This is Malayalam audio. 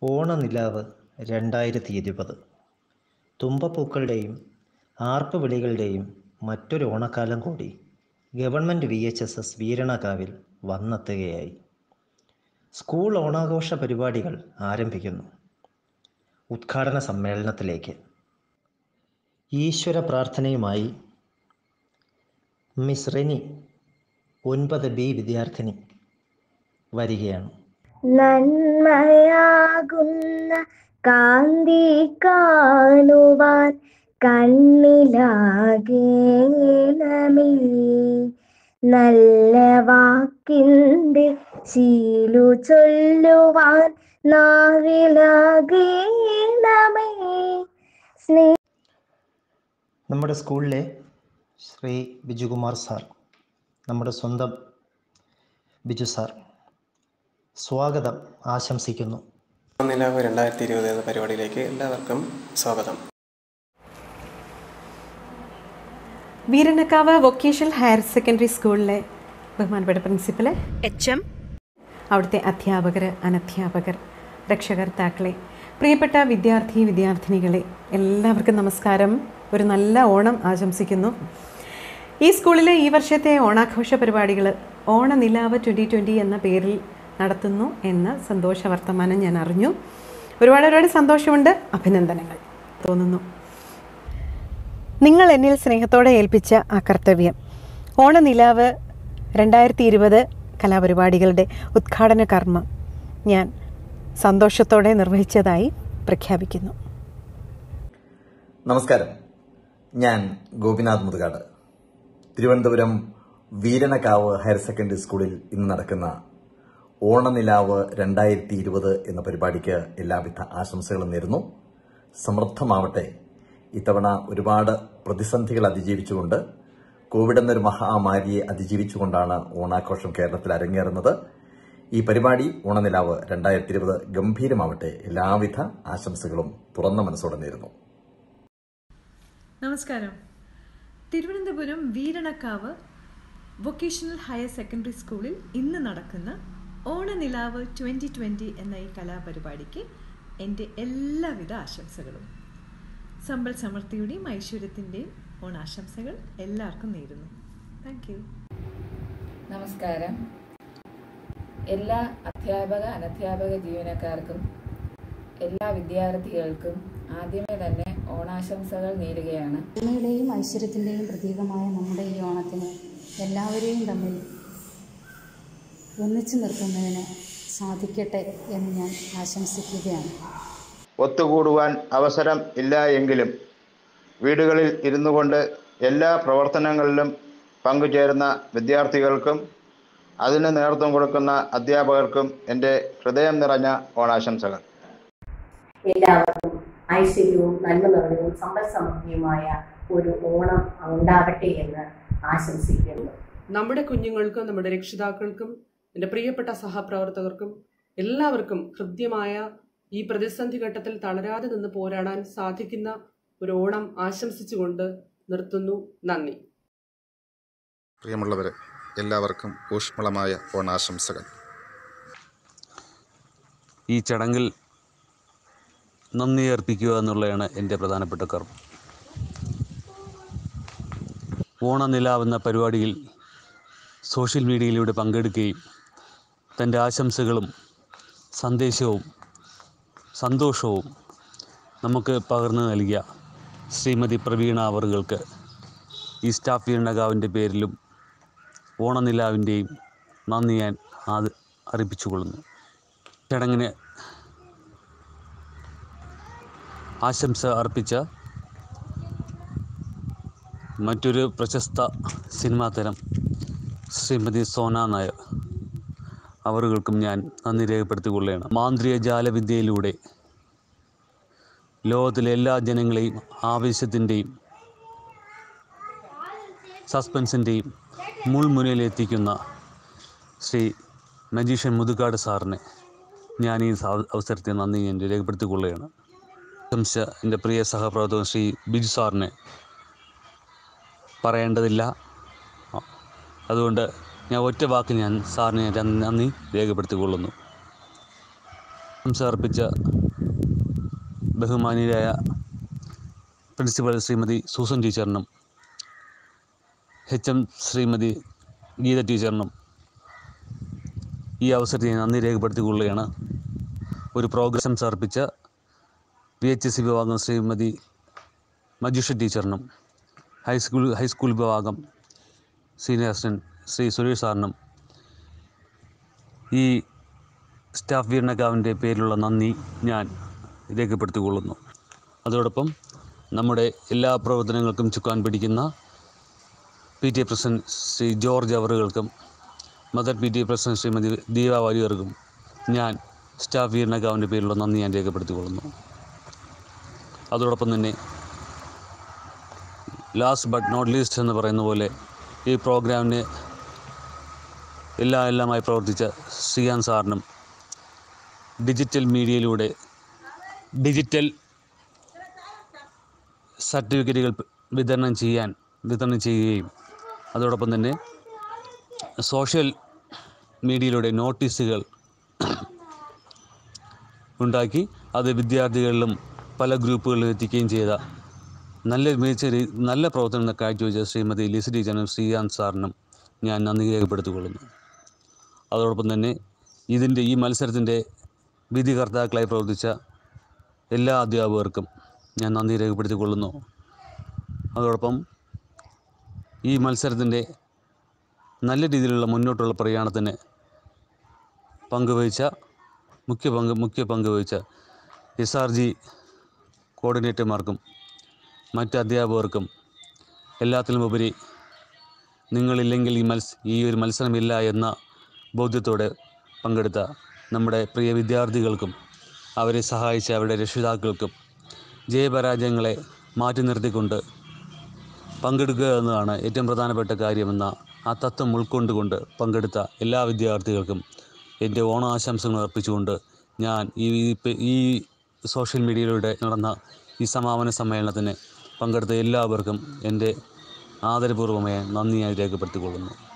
ഓണനിലാവ് രണ്ടായിരത്തി ഇരുപത് തുമ്പപ്പൂക്കളുടെയും ആർപ്പുവിളികളുടെയും മറ്റൊരു ഓണക്കാലം കൂടി government V H S S വീരണകാവിൽ വന്നെത്തുകയായി സ്കൂൾ ഓണാഘോഷ പരിപാടികൾ ആരംഭിക്കുന്നു ഉദ്ഘാടന സമ്മേളനത്തിലേക്ക് ഈശ്വര പ്രാർത്ഥനയുമായി മിസ് റെനി ഒൻപത് ബി വിദ്യാർത്ഥിനി വരികയാണ് നന്മയാകുന്ന കാന്തി കാണുവാൻ കണ്ണിലാകേണമേ നല്ല വാക്കിൻ്റെ ശീലു ചൊല്ലുവാൻ നാവിലാകേണമേ സ്നേ നമ്മുടെ സ്കൂളിലെ ശ്രീ ബിജുകുമാർ സാർ നമ്മുടെ സ്വന്തം ബിജു സാർ സ്വാഗതം ആശംസിക്കുന്നു നിലാവ് രണ്ടായിരത്തി ഇരുപത് എന്ന പരിപാടിയിലേക്ക് എല്ലാവർക്കും സ്വാഗതം വീരണക്കാവ് വൊക്കേഷണൽ ഹയർ സെക്കൻഡറി സ്കൂളിലെ ബഹുമാനപ്പെട്ട പ്രിൻസിപ്പല് എച്ച് എം അവിടുത്തെ അധ്യാപകർ അനധ്യാപകർ രക്ഷകർത്താക്കളെ പ്രിയപ്പെട്ട വിദ്യാർത്ഥി വിദ്യാർത്ഥിനികളെ എല്ലാവർക്കും നമസ്കാരം ഒരു നല്ല ഓണം ആശംസിക്കുന്നു ഈ സ്കൂളിലെ ഈ വർഷത്തെ ഓണാഘോഷ പരിപാടികൾ ഓണനിലാവ് ട്വൻറ്റി ട്വൻറ്റി എന്ന പേരിൽ നടത്തുന്നു എന്ന സന്തോഷ വർത്തമാനം ഞാൻ അറിഞ്ഞു ഒരുപാട് ഒരുപാട് സന്തോഷമുണ്ട് അഭിനന്ദനങ്ങൾ തോന്നുന്നു നിങ്ങൾ എന്നിൽ സ്നേഹത്തോടെ ഏൽപ്പിച്ച ആ കർത്തവ്യം ഓണനിലാവ് രണ്ടായിരത്തി ഇരുപത് കലാപരിപാടികളുടെ ഉദ്ഘാടന കർമ്മം ഞാൻ സന്തോഷത്തോടെ നിർവഹിച്ചതായി പ്രഖ്യാപിക്കുന്നു നമസ്കാരം ഞാൻ ഗോപിനാഥ് മുതുകാട് തിരുവനന്തപുരം വീരണക്കാവ് ഹയർ സെക്കൻഡറി സ്കൂളിൽ ഇന്ന് നടക്കുന്ന ഓണനിലാവ് രണ്ടായിരത്തി ഇരുപത് എന്ന പരിപാടിക്ക് എല്ലാവിധ ആശംസകളും നേരുന്നു സമൃദ്ധമാവട്ടെ ഇത്തവണ ഒരുപാട് പ്രതിസന്ധികൾ അതിജീവിച്ചുകൊണ്ട് കോവിഡ് എന്നൊരു മഹാമാരിയെ അതിജീവിച്ചുകൊണ്ടാണ് ഓണാഘോഷം കേരളത്തിൽ അരങ്ങേറുന്നത് ഈ പരിപാടി ഓണനിലാവ് രണ്ടായിരത്തി ഇരുപത് ഗംഭീരമാവട്ടെ എല്ലാവിധ ആശംസകളും തുറന്ന മനസ്സോടെ നേരുന്നു നമസ്കാരം Thiruvananthapuram Veeranakavu vocational higher secondary സ്കൂളിൽ ഇന്ന് നടക്കുന്ന ഓണനിലാവ് ട്വൻ്റി ട്വൻ്റി എന്ന ഈ കലാപരിപാടിക്ക് എൻ്റെ എല്ലാവിധ ആശംസകളും സമ്പൽ സമൃദ്ധിയുടെയും ഐശ്വര്യത്തിൻ്റെയും ഓണാശംസകൾ എല്ലാവർക്കും നേരുന്നു താങ്ക് യു നമസ്കാരം എല്ലാ അധ്യാപക അനധ്യാപക ജീവനക്കാർക്കും എല്ലാ വിദ്യാർത്ഥികൾക്കും ആദ്യമേ തന്നെ ഓണാശംസകൾ നേരുകയാണ് നന്മയുടെയും ഐശ്വര്യത്തിൻ്റെയും പ്രതീകമായ നമ്മുടെ ഈ ഓണത്തിന് എല്ലാവരെയും തമ്മിൽ ഒന്നിച്ചു നിർത്തുന്നതിന് സാധിക്കട്ടെ എന്ന് ഞാൻ ആശംസിക്കുകയാണ് ഒത്തുകൂടുവാൻ അവസരം ഇല്ല എങ്കിലും വീടുകളിൽ ഇരുന്നു കൊണ്ട് എല്ലാ പ്രവർത്തനങ്ങളിലും പങ്കുചേരുന്ന വിദ്യാർത്ഥികൾക്കും അതിന് നേതൃത്വം കൊടുക്കുന്ന അധ്യാപകർക്കും എൻ്റെ ഹൃദയം നിറഞ്ഞ ഓണാശംസകൾ എല്ലാവർക്കും ഐശ്വര്യവും നന്മ നിറഞ്ഞതും സമ്പൽ സമൃദ്ധിയുമായ ഒരു ഓണം ഉണ്ടാവട്ടെ എന്ന് ആശംസിക്കുന്നു നമ്മുടെ കുഞ്ഞുങ്ങൾക്കും നമ്മുടെ രക്ഷിതാക്കൾക്കും എൻ്റെ പ്രിയപ്പെട്ട സഹപ്രവർത്തകർക്കും എല്ലാവർക്കും ഹൃദ്യമായ ഈ പ്രതിസന്ധി ഘട്ടത്തിൽ തളരാതെ നിന്ന് പോരാടാൻ സാധിക്കുന്ന ഒരു ഓണം ആശംസിച്ചുകൊണ്ട് നിർത്തുന്നു നന്ദി പ്രിയമുള്ളവരെ എല്ലാവർക്കും ഊഷ്മളമായ ഓണാശംസകൾ ഈ ചടങ്ങിൽ നന്ദി അർപ്പിക്കുക എന്നുള്ളതാണ് എൻ്റെ പ്രധാനപ്പെട്ട കർമ്മം ഓണനിലാവെന്ന പരിപാടിയിൽ സോഷ്യൽ മീഡിയയിലൂടെ പങ്കെടുക്കുകയും തൻ്റെ ആശംസകളും സന്ദേശവും സന്തോഷവും നമുക്ക് പകർന്നു നൽകിയ ശ്രീമതി പ്രവീണ അവറുകൾക്ക് ഈ സ്റ്റാഫ് വീരണകാവിൻ്റെ പേരിലും ഓണനിലാവിൻ്റെയും നന്ദി ഞാൻ അത് അറിയിച്ചുകൊള്ളുന്നു ചടങ്ങിന് ആശംസ അർപ്പിച്ച മറ്റൊരു പ്രശസ്ത സിനിമാ താരം ശ്രീമതി സോന നായർ അവറുകൾക്കും ഞാൻ നന്ദി രേഖപ്പെടുത്തിക്കൊള്ളുകയാണ് മാന്ത്രിക ജാലവിദ്യയിലൂടെ ലോകത്തിലെ എല്ലാ ജനങ്ങളെയും ആവേശത്തിൻ്റെയും സസ്പെൻസിൻ്റെയും മുൾമുനയിലെത്തിക്കുന്ന ശ്രീ മജീഷ്യൻ മുതുകാട് സാറിനെ ഞാൻ ഈ സ- അവസരത്തിൽ നന്ദി ഞാൻ രേഖപ്പെടുത്തിക്കൊള്ളുകയാണ് ആശംസ എൻ്റെ പ്രിയ സഹപ്രവർത്തകൻ ശ്രീ ബിജു സാറിനെ പറയേണ്ടതില്ല ആ, അതുകൊണ്ട് ഞാൻ ഒറ്റ വാക്കിൽ ഞാൻ സാറിന് ഞാൻ നന്ദി രേഖപ്പെടുത്തിക്കൊള്ളുന്നു പ്രശംസ അർപ്പിച്ച ബഹുമാനീയരായ പ്രിൻസിപ്പൽ ശ്രീമതി സൂസൻ ടീച്ചറിനും എച്ച് എം ശ്രീമതി ഗീത ടീച്ചറിനും ഈ അവസരത്തിൽ ഞാൻ നന്ദി രേഖപ്പെടുത്തിക്കൊള്ളുകയാണ് ഒരു പ്രോഗ്രാം സമർപ്പിച്ച പി എച്ച് എസ് സി വിഭാഗം ശ്രീമതി മജുഷ ടീച്ചറിനും ഹൈസ്കൂൾ ഹൈസ്കൂൾ വിഭാഗം സീനിയർ അസിസ്റ്റൻറ്റ് ശ്രീ സുരേഷ് സാറിനും ഈ സ്റ്റാഫ് വീരണക്കാവിൻ്റെ പേരിലുള്ള നന്ദി ഞാൻ രേഖപ്പെടുത്തിക്കൊള്ളുന്നു അതോടൊപ്പം നമ്മുടെ എല്ലാ പ്രവർത്തനങ്ങൾക്കും ചുക്കാൻ പിടിക്കുന്ന P T A president Shri George അവറുകൾക്കും mother P T A president Shrimati Deepa വാര്യർക്കും ഞാൻ സ്റ്റാഫ് വീരണക്കാവിൻ്റെ പേരിലുള്ള നന്ദി ഞാൻ രേഖപ്പെടുത്തിക്കൊള്ളുന്നു അതോടൊപ്പം തന്നെ ലാസ്റ്റ് ബട്ട് നോട്ട് ലീസ്റ്റ് എന്ന് പറയുന്ന പോലെ ഈ പ്രോഗ്രാമിന് എല്ലാ എല്ലാമായി പ്രവർത്തിച്ച ശ്രീയാൻ സാറിനും ഡിജിറ്റൽ മീഡിയയിലൂടെ ഡിജിറ്റൽ സർട്ടിഫിക്കറ്റുകൾ വിതരണം ചെയ്യാൻ വിതരണം ചെയ്യുകയും അതോടൊപ്പം തന്നെ സോഷ്യൽ മീഡിയയിലൂടെ നോട്ടീസുകൾ ഉണ്ടാക്കി അത് വിദ്യാർത്ഥികളിലും പല ഗ്രൂപ്പുകളിലും എത്തിക്കുകയും ചെയ്ത നല്ല മികച്ച രീ- നല്ല പ്രവർത്തനം കാഴ്ചവെച്ച ശ്രീമതി ലിസി ടീച്ചറിനും ശ്രീകാന്ത് സാറിനും ഞാൻ നന്ദി രേഖപ്പെടുത്തിക്കൊള്ളുന്നു അതോടൊപ്പം തന്നെ ഇതിൻ്റെ ഈ മത്സരത്തിൻ്റെ വിധികർത്താക്കളായി പ്രവർത്തിച്ച എല്ലാ അധ്യാപകർക്കും ഞാൻ നന്ദി രേഖപ്പെടുത്തിക്കൊള്ളുന്നു അതോടൊപ്പം ഈ മത്സരത്തിൻ്റെ നല്ല രീതിയിലുള്ള മുന്നോട്ടുള്ള പ്രയാണത്തിന് പങ്കുവഹിച്ച മുഖ്യ പങ്ക് മുഖ്യ പങ്ക് വഹിച്ച എസ് ആർ ജി കോർഡിനേറ്റർമാർക്കും മറ്റ് അധ്യാപകർക്കും എല്ലാത്തിലുമുപരി നിങ്ങളില്ലെങ്കിൽ ഈ മത്സ ഈ ഒരു മത്സരമില്ല എന്ന ബോധ്യത്തോടെ പങ്കെടുത്ത നമ്മുടെ പ്രിയ വിദ്യാർത്ഥികൾക്കും അവരെ സഹായിച്ച അവരുടെ രക്ഷിതാക്കൾക്കും ജയപരാജയങ്ങളെ മാറ്റി നിർത്തിക്കൊണ്ട് പങ്കെടുക്കുക എന്നതാണ് ഏറ്റവും പ്രധാനപ്പെട്ട കാര്യമെന്ന ആ തത്വം ഉൾക്കൊണ്ടുകൊണ്ട് പങ്കെടുത്ത എല്ലാ വിദ്യാർത്ഥികൾക്കും എൻ്റെ ഓണാശംസകൾ അർപ്പിച്ചുകൊണ്ട് ഞാൻ ഈ ഈ സോഷ്യൽ മീഡിയയിലൂടെ നടന്ന ഈ സമാപന സമ്മേളനത്തിന് പങ്കെടുത്ത എല്ലാവർക്കും എൻ്റെ ആദരപൂർവ്വമായ നന്ദി ഞാൻ രേഖപ്പെടുത്തിക്കൊള്ളുന്നു